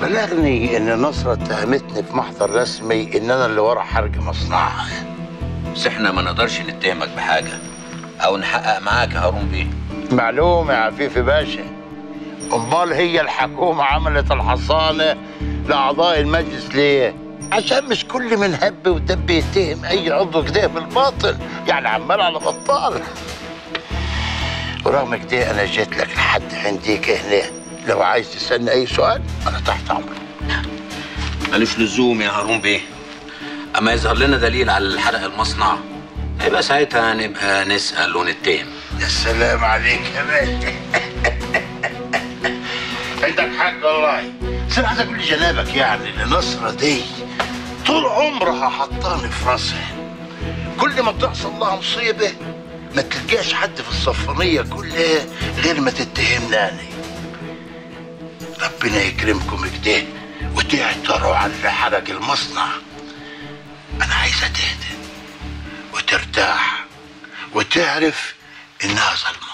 بلغني ان نصرة اتهمتني في محضر رسمي ان انا اللي ورا حرق مصنعها بس احنا ما نقدرش نتهمك بحاجه او نحقق معاك يا هارون بيه معلوم يا عفيفي باشا امال هي الحكومة عملت الحصانة لاعضاء المجلس ليه عشان مش كل من هب ودب يتهم اي عضو كده بالباطل يعني عمال على بطال ورغم كده انا جيت لك لحد عنديك هنا لو عايز تسالني اي سؤال انا تحت امرك ملوش لزوم يا هارون بيه اما يظهر لنا دليل على حرق المصنع يبقى ساعتها نبقى نسال ونتهم يا سلام عليك يا باشا عندك حق والله بس انا عايز اقول لجنابك يعني ان نصرة دي طول عمرها حطاني في راسها كل ما بتحصل لها مصيبه ما تلقاش حد في الصفانيه كلها غير ما تتهمني انا ربنا يكرمكم كده وتعتروا على اللي حرق المصنع انا عايزه تهدى وترتاح وتعرف انها ظلمه